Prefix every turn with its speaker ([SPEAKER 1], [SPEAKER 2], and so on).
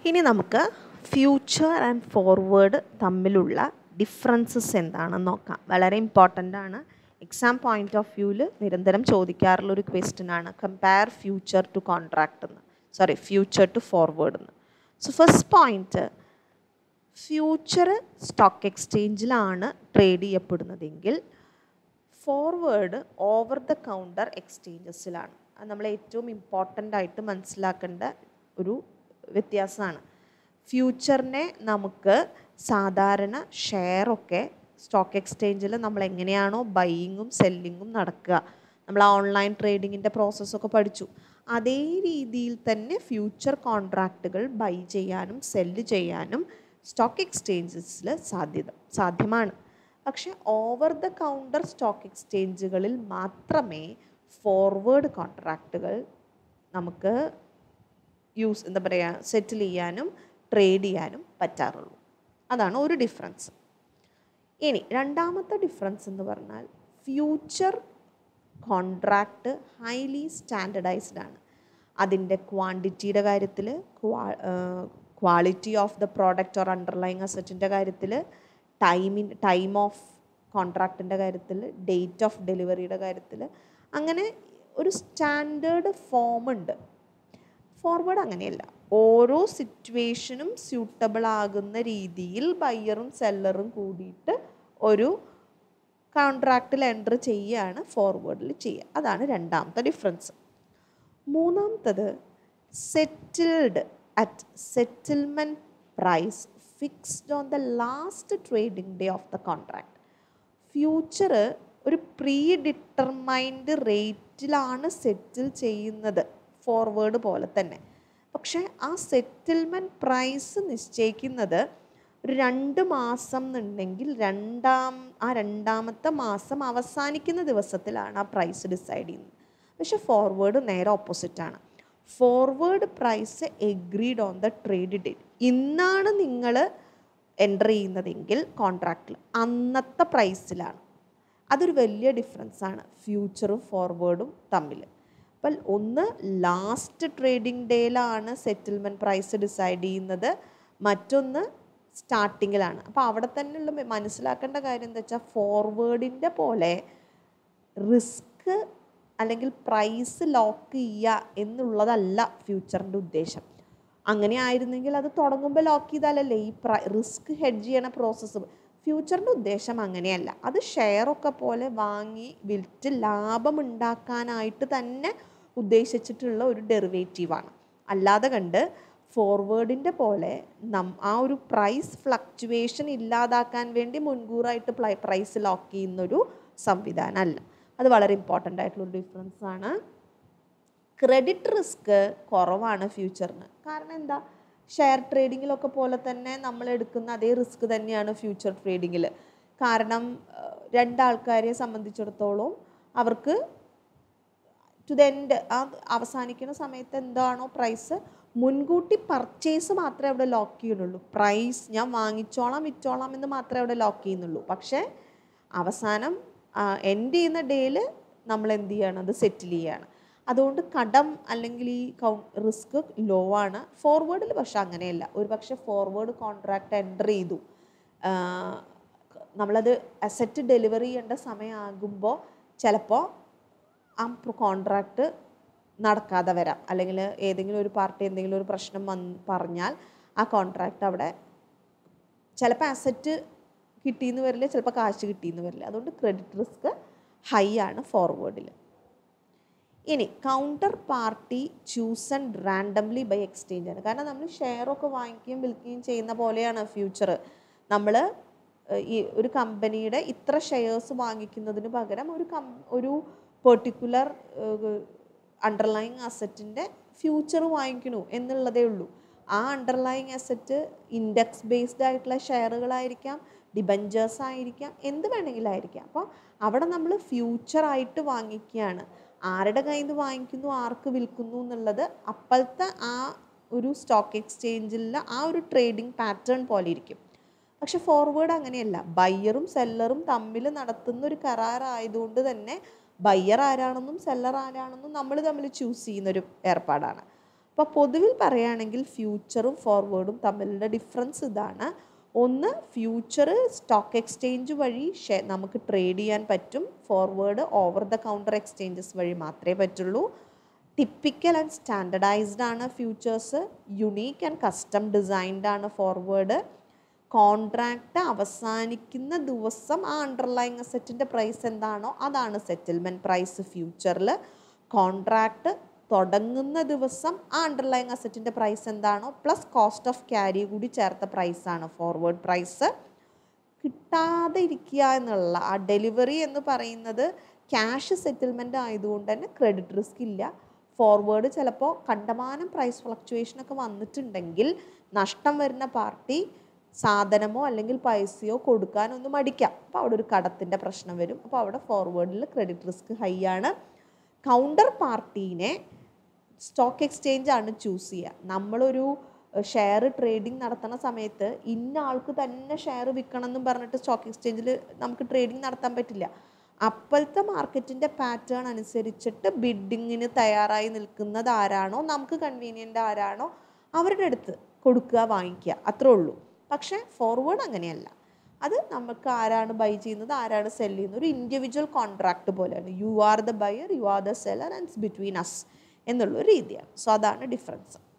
[SPEAKER 1] ഇനി നമുക്ക് future and forward തമ്മിലുള്ള ഡിഫറൻസസ് എന്താണെന്ന് നോക്കാം വളരെ ഇമ്പോർട്ടൻ്റ് ആണ് എക്സാം പോയിന്റ് ഓഫ് വ്യൂവിൽ നിരന്തരം ചോദിക്കാറുള്ള ഒരു ക്വസ്റ്റ്യൻ ആണ് കമ്പയർ ഫ്യൂച്ചർ ടു കോൺട്രാക്ട് എന്ന് സോറി ഫ്യൂച്ചർ ടു ഫോർവേഡ് എന്ന് so first point future stock എക്സ്ചേഞ്ചിലാണ് ട്രേഡ് ചെയ്യപ്പെടുന്നതെങ്കിൽ ഫോർവേഡ് ഓവർ ദ കൗണ്ടർ എക്സ്ചേഞ്ചസിലാണ് അത് നമ്മൾ ഏറ്റവും ഇമ്പോർട്ടൻ്റ് ആയിട്ട് മനസ്സിലാക്കേണ്ട ഒരു വ്യത്യാസമാണ് ഫ്യൂച്ചറിനെ നമുക്ക് സാധാരണ ഷെയറൊക്കെ സ്റ്റോക്ക് എക്സ്ചേഞ്ചിൽ നമ്മൾ എങ്ങനെയാണോ ബൈയിങ്ങും സെല്ലിങ്ങും നടക്കുക നമ്മൾ ഓൺലൈൻ ട്രേഡിങ്ങിൻ്റെ പ്രോസസ്സൊക്കെ പഠിച്ചു അതേ രീതിയിൽ തന്നെ ഫ്യൂച്ചർ കോൺട്രാക്റ്റുകൾ ബൈ ചെയ്യാനും സെല്ല് ചെയ്യാനും സ്റ്റോക്ക് എക്സ്ചേഞ്ചസിൽ സാധ്യത സാധ്യമാണ് പക്ഷേ ഓവർ ദ കൗണ്ടർ സ്റ്റോക്ക് എക്സ്ചേഞ്ചുകളിൽ മാത്രമേ ഫോർവേഡ് കോൺട്രാക്റ്റുകൾ നമുക്ക് യൂസ് എന്താ പറയുക സെറ്റിൽ ചെയ്യാനും ട്രേഡ് ചെയ്യാനും പറ്റാറുള്ളൂ അതാണ് ഒരു ഡിഫറൻസ് ഇനി രണ്ടാമത്തെ ഡിഫറൻസ് എന്ന് പറഞ്ഞാൽ ഫ്യൂച്ചർ കോൺട്രാക്റ്റ് ഹൈലി സ്റ്റാൻഡർഡൈസ്ഡ് ആണ് അതിൻ്റെ ക്വാണ്ടിറ്റിയുടെ കാര്യത്തിൽ quality of the product or underlying അസറ്റിൻ്റെ കാര്യത്തിൽ ടൈമിൻ ടൈം ഓഫ് കോൺട്രാക്റ്റിൻ്റെ കാര്യത്തിൽ ഡേറ്റ് ഓഫ് ഡെലിവറിയുടെ കാര്യത്തിൽ അങ്ങനെ ഒരു സ്റ്റാൻഡേർഡ് ഫോം ഉണ്ട് ഫോർവേഡ് അങ്ങനെയല്ല ഓരോ സിറ്റുവേഷനും സ്യൂട്ടബിൾ ആകുന്ന രീതിയിൽ ബയ്യറും സെല്ലറും കൂടിയിട്ട് ഒരു കോൺട്രാക്റ്റിൽ എൻ്റർ ചെയ്യുകയാണ് ഫോർവേഡിൽ ചെയ്യുക അതാണ് രണ്ടാമത്തെ ഡിഫറൻസ് മൂന്നാമത്തത് settled at settlement price fixed on the last trading day of the contract future ഒരു പ്രീ ഡിറ്റർമൈൻഡ് റേറ്റിലാണ് സെറ്റിൽ ചെയ്യുന്നത് ഫോർവേഡ് പോലെ തന്നെ പക്ഷേ ആ സെറ്റിൽമെൻറ്റ് പ്രൈസ് നിശ്ചയിക്കുന്നത് ഒരു രണ്ട് മാസം എന്നുണ്ടെങ്കിൽ രണ്ടാം ആ രണ്ടാമത്തെ മാസം അവസാനിക്കുന്ന ദിവസത്തിലാണ് ആ പ്രൈസ് ഡിസൈഡ് ചെയ്യുന്നത് പക്ഷെ ഫോർവേഡ് നേരെ ഓപ്പോസിറ്റാണ് forward price agreed on the trade date ഇന്നാണ് നിങ്ങൾ എൻ്റർ ചെയ്യുന്നതെങ്കിൽ കോൺട്രാക്റ്റിൽ അന്നത്തെ പ്രൈസിലാണ് അതൊരു വലിയ ഡിഫറൻസ് ആണ് ഫ്യൂച്ചറും ഫോർവേഡും തമ്മിൽ അപ്പം ഒന്ന് ലാസ്റ്റ് ട്രേഡിംഗ് ഡേയിലാണ് സെറ്റിൽമെൻറ്റ് പ്രൈസ് ഡിസൈഡ് ചെയ്യുന്നത് മറ്റൊന്ന് സ്റ്റാർട്ടിങ്ങിലാണ് അപ്പോൾ അവിടെ തന്നെയുള്ള മനസ്സിലാക്കേണ്ട കാര്യം എന്താ വെച്ചാൽ ഫോർവേഡിൻ്റെ പോലെ റിസ്ക് അല്ലെങ്കിൽ പ്രൈസ് ലോക്ക് ചെയ്യുക എന്നുള്ളതല്ല ഫ്യൂച്ചറിൻ്റെ ഉദ്ദേശം അങ്ങനെ ആയിരുന്നെങ്കിൽ അത് തുടങ്ങുമ്പോൾ ലോക്ക് ചെയ്താലല്ലേ ഈ പ്രൈ റിസ്ക് ഹെഡ്ജ് ചെയ്യണ പ്രോസസ്സ് ഫ്യൂച്ചറിൻ്റെ ഉദ്ദേശം അങ്ങനെയല്ല അത് ഷെയറൊക്കെ പോലെ വാങ്ങി വിൽറ്റ് ലാഭം ഉണ്ടാക്കാനായിട്ട് തന്നെ ഉദ്ദേശിച്ചിട്ടുള്ള ഒരു ഡെറിവേറ്റീവാണ് അല്ലാതെ കണ്ട് ഫോർവേഡിൻ്റെ പോലെ നം ആ ഒരു പ്രൈസ് ഫ്ലക്ച്വേഷൻ ഇല്ലാതാക്കാൻ വേണ്ടി മുൻകൂറായിട്ട് പ്രൈസ് ലോക്ക് ചെയ്യുന്നൊരു സംവിധാനമല്ല അത് വളരെ ഇമ്പോർട്ടൻ്റ് ആയിട്ടുള്ളൊരു ഡിഫറൻസ് ആണ് ക്രെഡിറ്റ് റിസ്ക് കുറവാണ് ഫ്യൂച്ചറിന് കാരണം എന്താ ഷെയർ ട്രേഡിങ്ങിലൊക്കെ പോലെ തന്നെ നമ്മൾ എടുക്കുന്ന അതേ റിസ്ക് തന്നെയാണ് ഫ്യൂച്ചർ ട്രേഡിങ്ങിൽ കാരണം രണ്ടാൾക്കാരെ സംബന്ധിച്ചിടത്തോളം അവർക്ക് ടു ദ എൻഡ് ആ അവസാനിക്കുന്ന സമയത്ത് എന്താണോ പ്രൈസ് മുൻകൂട്ടി പർച്ചേസ് മാത്രമേ അവിടെ ലോക്ക് ചെയ്യുന്നുള്ളൂ പ്രൈസ് ഞാൻ വാങ്ങിച്ചോളാം വിറ്റോളാം എന്ന് മാത്രമേ അവിടെ ലോക്ക് ചെയ്യുന്നുള്ളൂ പക്ഷേ അവസാനം എൻഡ് ചെയ്യുന്ന ഡേയിൽ നമ്മൾ എന്ത് ചെയ്യാണ് അത് സെറ്റിൽ ചെയ്യാണ് അതുകൊണ്ട് കടം അല്ലെങ്കിൽ ഈ കൗ റിസ്ക് ലോ ആണ് ഫോർവേഡിൽ പക്ഷെ അങ്ങനെയല്ല ഒരു പക്ഷേ ഫോർവേഡ് കോൺട്രാക്റ്റ് എൻ്റർ ചെയ്തു നമ്മളത് അസറ്റ് ഡെലിവറി ചെയ്യേണ്ട സമയമാകുമ്പോൾ ചിലപ്പോൾ ആ കോൺട്രാക്റ്റ് നടക്കാതെ വരാം അല്ലെങ്കിൽ ഏതെങ്കിലും ഒരു പാർട്ടി എന്തെങ്കിലും ഒരു പ്രശ്നം വന്ന് പറഞ്ഞാൽ ആ കോൺട്രാക്റ്റ് അവിടെ ചിലപ്പോൾ അസറ്റ് കിട്ടിയെന്ന് വരില്ല ചിലപ്പോൾ കാശ് കിട്ടിയെന്ന് വരില്ല അതുകൊണ്ട് ക്രെഡിറ്റ് റിസ്ക് ഹൈ ആണ് ഫോർവേഡിൽ ഇനി counter party choose and randomly by exchange ആണ് കാരണം നമ്മൾ ഷെയറൊക്കെ വാങ്ങിക്കുകയും വിൽക്കുകയും ചെയ്യുന്ന പോലെയാണ് ഫ്യൂച്ചർ നമ്മൾ ഈ ഒരു കമ്പനിയുടെ ഇത്ര ഷെയർസ് വാങ്ങിക്കുന്നതിന് പകരം ഒരു കം ഒരു പെർട്ടിക്കുലർ അണ്ടർലൈങ് അസറ്റിൻ്റെ ഫ്യൂച്ചർ വാങ്ങിക്കണു എന്നുള്ളതേ ഉള്ളൂ ആ അണ്ടർലൈങ് അസറ്റ് ഇൻഡെക്സ് ബേസ്ഡ് ആയിട്ടുള്ള ഷെയറുകളായിരിക്കാം ഡിബഞ്ചേഴ്സ് ആയിരിക്കാം എന്ത് വേണമെങ്കിലും ആയിരിക്കാം അപ്പോൾ അവിടെ നമ്മൾ ഫ്യൂച്ചറായിട്ട് വാങ്ങിക്കുകയാണ് ആരുടെ കയ്യിൽ നിന്ന് വാങ്ങിക്കുന്നു ആർക്ക് വിൽക്കുന്നു എന്നുള്ളത് അപ്പോഴത്തെ ആ ഒരു സ്റ്റോക്ക് എക്സ്ചേഞ്ചിലെ ആ ഒരു ട്രേഡിംഗ് പാറ്റേൺ പോലെ ഇരിക്കും പക്ഷെ ഫോർവേഡ് അങ്ങനെയല്ല ബയ്യറും സെല്ലറും തമ്മിൽ നടത്തുന്ന ഒരു കരാറായതുകൊണ്ട് തന്നെ ബയ്യർ ആരാണെന്നും സെല്ലർ ആരാണെന്നും നമ്മൾ തമ്മിൽ ചൂസ് ചെയ്യുന്നൊരു ഏർപ്പാടാണ് അപ്പോൾ പൊതുവിൽ പറയുകയാണെങ്കിൽ ഫ്യൂച്ചറും ഫോർവേഡും തമ്മിലുള്ള ഡിഫറൻസ് ഇതാണ് ഒന്ന് ഫ്യൂച്ചർ സ്റ്റോക്ക് എക്സ്ചേഞ്ച് വഴി ഷെ നമുക്ക് ട്രേഡ് ചെയ്യാൻ പറ്റും forward over the counter exchanges വഴി മാത്രമേ പറ്റുള്ളൂ ടിപ്പിക്കൽ ആൻഡ് സ്റ്റാൻഡർഡൈസ്ഡ് ആണ് futures unique and custom designed ആണ് ഫോർവേഡ് കോൺട്രാക്റ്റ് അവസാനിക്കുന്ന ദിവസം ആ അണ്ടർലൈങ് അസറ്റിൻ്റെ പ്രൈസ് എന്താണോ അതാണ് സെറ്റിൽമെൻറ്റ് പ്രൈസ് ഫ്യൂച്ചറിൽ കോൺട്രാക്റ്റ് തുടങ്ങുന്ന ദിവസം ആ അണ്ടർലൈങ് അസറ്റിൻ്റെ പ്രൈസ് എന്താണോ പ്ലസ് കോസ്റ്റ് ഓഫ് ക്യാരി കൂടി ചേർത്ത പ്രൈസാണ് ഫോർവേഡ് പ്രൈസ് കിട്ടാതെ ഇരിക്കുക എന്നുള്ള ആ ഡെലിവറി എന്ന് പറയുന്നത് ക്യാഷ് സെറ്റിൽമെൻ്റ് ആയതുകൊണ്ട് തന്നെ ക്രെഡിറ്റ് റിസ്ക് ഇല്ല ഫോർവേഡ് ചിലപ്പോൾ കണ്ടമാനം പ്രൈസ് ഫ്ലക്ച്വേഷനൊക്കെ വന്നിട്ടുണ്ടെങ്കിൽ നഷ്ടം വരുന്ന പാർട്ടി സാധനമോ അല്ലെങ്കിൽ പൈസയോ കൊടുക്കാനൊന്നും മടിക്കാം അപ്പോൾ അവിടെ ഒരു കടത്തിൻ്റെ പ്രശ്നം വരും അപ്പോൾ അവിടെ ഫോർവേഡിൽ ക്രെഡിറ്റ് റിസ്ക് ഹൈ ആണ് കൗണ്ടർ പാർട്ടീനെ സ്റ്റോക്ക് എക്സ്ചേഞ്ച് ആണ് ചൂസ് ചെയ്യുക നമ്മളൊരു ഷെയർ ട്രേഡിംഗ് നടത്തുന്ന സമയത്ത് ഇന്ന ആൾക്ക് തന്നെ ഷെയർ വിൽക്കണം എന്നും പറഞ്ഞിട്ട് സ്റ്റോക്ക് എക്സ്ചേഞ്ചിൽ നമുക്ക് ട്രേഡിംഗ് നടത്താൻ പറ്റില്ല അപ്പോഴത്തെ മാർക്കറ്റിൻ്റെ പാറ്റേൺ അനുസരിച്ചിട്ട് ബിഡിങ്ങിന് തയ്യാറായി നിൽക്കുന്നത് ആരാണോ നമുക്ക് കൺവീനിയൻ്റ് ആരാണോ അവരുടെ അടുത്ത് കൊടുക്കുക വാങ്ങിക്കുക അത്രേ ഉള്ളൂ പക്ഷേ ഫോർവേഡ് അങ്ങനെയല്ല അത് നമുക്ക് ആരാണ് ബൈ ചെയ്യുന്നത് ആരാണ് സെല് ചെയ്യുന്നത് ഒരു ഇൻഡിവിജ്വൽ കോൺട്രാക്ട് പോലെയാണ് you are the buyer you are the seller and between us എന്നുള്ള രീതിയാണ് സോ അതാണ് ഡിഫറൻസ്